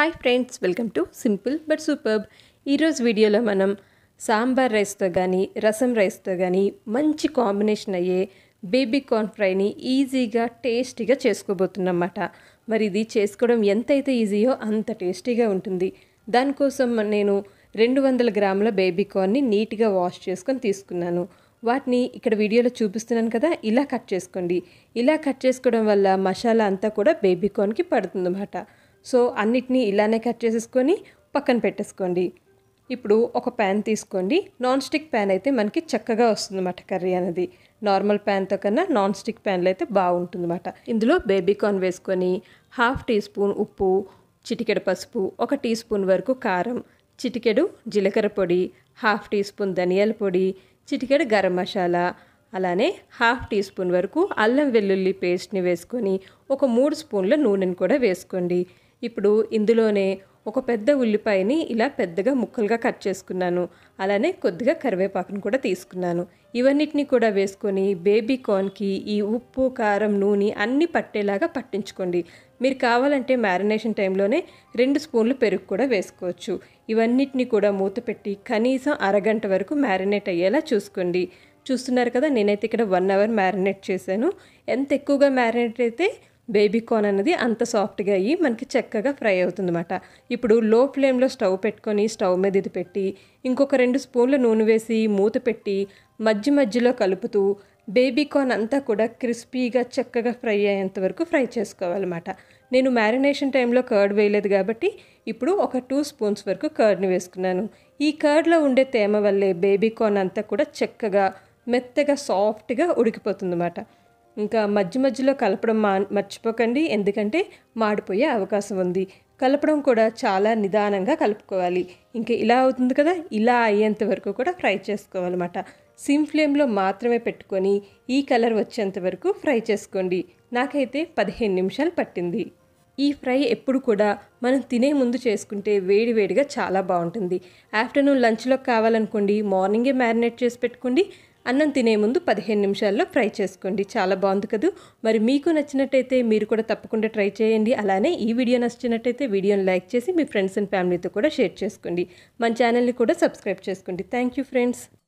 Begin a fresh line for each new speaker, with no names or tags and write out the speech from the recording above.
hi friends welcome to simple but superb ఈరోజు వీడియోలో మనం సాంబార్ రైస్తో కానీ రసం రైస్తో కానీ మంచి కాంబినేషన్ అయ్యే బేబీ కార్న్ ఫ్రైని ఈజీగా టేస్టీగా చేసుకోబోతున్నమాట మరి ఇది చేసుకోవడం ఎంతైతే ఈజీయో అంత టేస్టీగా ఉంటుంది దానికోసం నేను రెండు వందల గ్రాముల బేబీ కార్న్ని నీట్గా వాష్ చేసుకొని తీసుకున్నాను వాటిని ఇక్కడ వీడియోలో చూపిస్తున్నాను కదా ఇలా కట్ చేసుకోండి ఇలా కట్ చేసుకోవడం వల్ల మసాలా అంతా కూడా బేబీ కార్న్కి పడుతుందన్నమాట సో అన్నిటినీ ఇలానే కట్ చేసేసుకొని పక్కన పెట్టేసుకోండి ఇప్పుడు ఒక ప్యాన్ తీసుకోండి నాన్ స్టిక్ ప్యాన్ అయితే మనకి చక్కగా వస్తుందన్నమాట కర్రీ అనేది నార్మల్ ప్యాన్తో కన్నా నాన్ స్టిక్ ప్యాన్లో అయితే బాగుంటుందన్నమాట ఇందులో బేబీ కార్న్ వేసుకొని హాఫ్ టీ స్పూన్ ఉప్పు చిటికెడు పసుపు ఒక టీ స్పూన్ వరకు కారం చిటికెడు జీలకర్ర పొడి హాఫ్ టీ స్పూన్ ధనియాల పొడి చిటికెడు గరం మసాలా అలానే హాఫ్ టీ స్పూన్ వరకు అల్లం వెల్లుల్లి పేస్ట్ని వేసుకొని ఒక మూడు స్పూన్ల నూనెని కూడా వేసుకోండి ఇప్పుడు ఇందులోనే ఒక పెద్ద ఉల్లిపాయని ఇలా పెద్దగా ముక్కలుగా కట్ చేసుకున్నాను అలానే కొద్దిగా కరివేపాకును కూడా తీసుకున్నాను ఇవన్నిటిని కూడా వేసుకొని బేబీ కార్న్కి ఈ ఉప్పు కారం నూనె అన్నీ పట్టేలాగా పట్టించుకోండి మీరు కావాలంటే మ్యారినేషన్ టైంలోనే రెండు స్పూన్లు పెరుగు కూడా వేసుకోవచ్చు ఇవన్నిటిని కూడా మూత పెట్టి కనీసం అరగంట వరకు మ్యారినేట్ అయ్యేలా చూసుకోండి చూస్తున్నారు కదా నేనైతే ఇక్కడ వన్ అవర్ మ్యారినేట్ చేశాను ఎంత ఎక్కువగా మ్యారినేట్ అయితే బేబీ కార్న్ అనేది అంత సాఫ్ట్గా అయ్యి మనకి చక్కగా ఫ్రై అవుతుందన్నమాట ఇప్పుడు లో ఫ్లేమ్లో స్టవ్ పెట్టుకొని స్టవ్ మీద ఇది పెట్టి ఇంకొక రెండు స్పూన్ల నూనె వేసి మూత పెట్టి మధ్య మధ్యలో కలుపుతూ బేబీ కార్న్ అంతా కూడా క్రిస్పీగా చక్కగా ఫ్రై అయ్యేంత వరకు ఫ్రై చేసుకోవాలన్నమాట నేను మ్యారినేషన్ టైంలో కర్డ్ వేయలేదు కాబట్టి ఇప్పుడు ఒక టూ స్పూన్స్ వరకు కర్డ్ని వేసుకున్నాను ఈ కర్డ్లో ఉండే తేమ వల్లే బేబీ కార్న్ అంతా కూడా చక్కగా మెత్తగా సాఫ్ట్గా ఉడికిపోతుందన్నమాట ఇంకా మధ్య మధ్యలో కలపడం మా మర్చిపోకండి ఎందుకంటే మాడిపోయే అవకాశం ఉంది కలపడం కూడా చాలా నిదానంగా కలుపుకోవాలి ఇంకా ఇలా అవుతుంది కదా ఇలా అయ్యేంత వరకు కూడా ఫ్రై చేసుకోవాలన్నమాట సిమ్ ఫ్లేమ్లో మాత్రమే పెట్టుకొని ఈ కలర్ వచ్చేంత వరకు ఫ్రై చేసుకోండి నాకైతే పదిహేను నిమిషాలు పట్టింది ఈ ఫ్రై ఎప్పుడు కూడా మనం తినే ముందు చేసుకుంటే వేడి వేడిగా చాలా బాగుంటుంది ఆఫ్టర్నూన్ లంచ్లో కావాలనుకోండి మార్నింగే మ్యారినేట్ చేసి పెట్టుకోండి అన్నం తినే ముందు పదిహేను నిమిషాల్లో ఫ్రై చేసుకోండి చాలా బాగుంది కదా మరి మీకు నచ్చినట్టయితే మీరు కూడా తప్పకుండా ట్రై చేయండి అలానే ఈ వీడియో నచ్చినట్టయితే వీడియోని లైక్ చేసి మీ ఫ్రెండ్స్ అండ్ ఫ్యామిలీతో కూడా షేర్ చేసుకోండి మన ఛానల్ని కూడా సబ్స్క్రైబ్ చేసుకోండి థ్యాంక్ యూ ఫ్రెండ్స్